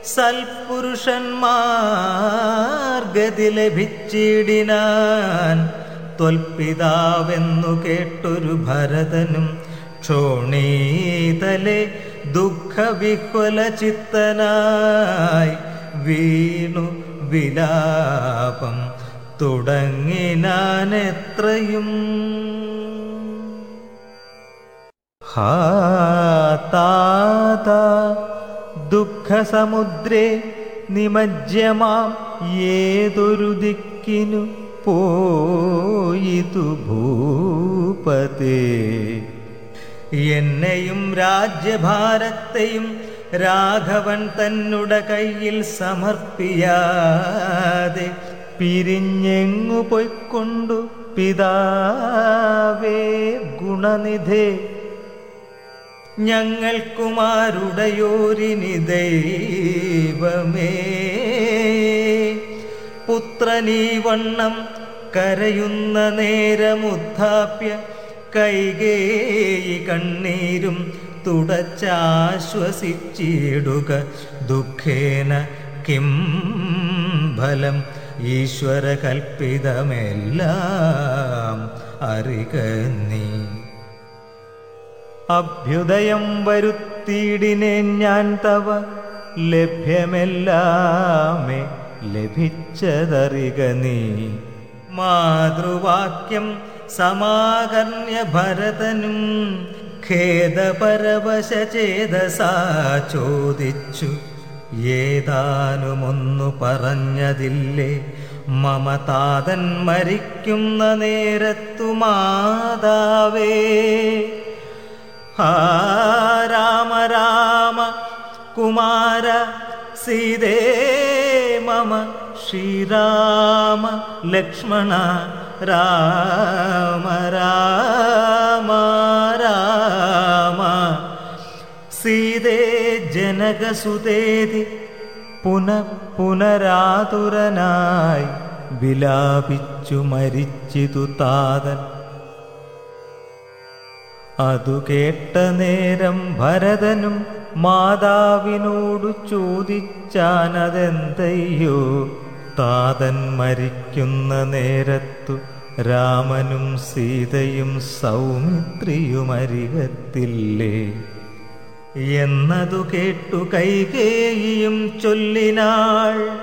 സൽപുരുഷന്മാർഗതി ലഭിച്ചിടിനാൻ ത്വൽപിതാവെന്നു കേട്ടൊരു ഭരതനും ക്ഷോണീതലെ ദുഃഖവിഹ്വല ചിത്തനായി വീണു വിലാപം തുടങ്ങിനാനെത്രയും ഹാ താത ദുഃഖസമുദ്രേ നിമജ്യമാം ഏതൊരു ദിക്കിനു പോയിതു ഭൂപതേ എന്നെയും രാജ്യഭാരത്തെയും രാഘവൻ തന്നുടെ കയ്യിൽ സമർപ്പിയാതെ പിരിഞ്ഞെങ്ങു പൊയ്ക്കൊണ്ടു പിതാവേ ഗുണനിധേ ഞങ്ങൾക്കുമാരുടയോരിനി ദൈവമേ പുത്രനീ വണ്ണം കരയുന്ന നേരമുദ്ധാപ്യ കൈകേയി കണ്ണീരും തുടച്ചാശ്വസിച്ചിടുക ദുഃഖേന കിം ഫലം ഈശ്വര കൽപ്പിതമെല്ലാം അറിക നീ അഭ്യുദയം വരുത്തിയിടിനെ ഞാൻ തവ ലഭ്യമെല്ലാമേ ലഭിച്ചതറിക നീ മാതൃവാക്യം സമാകർണ്യ ഭരതനും ഖേദപരവശചേതസാ ചോദിച്ചു ഏതാനുമൊന്നു പറഞ്ഞതില്ലേ മമ താതൻ മരിക്കുന്ന നേരത്തു മാതാവേ ഹാ രാമ രാമ കുമാര സീതേ മമ ശ്രീരാമ ലക്ഷ്മണ രാമ രാമ രാമ സീതേ ജനകസുതേതി പുന പുനരാതുരനായി വിലാപിച്ചു മരിച്ചിതു താതൻ അതു കേട്ട നേരം ഭരതനും മാതാവിനോടു ചോദിച്ചാനതെന്തയ്യോ താതൻ മരിക്കുന്ന നേരത്തു രാമനും സീതയും സൗമിത്രിയുമരികത്തില്ലേ എന്നതു കേട്ടു കൈകേയിയും ചൊല്ലിനാൾ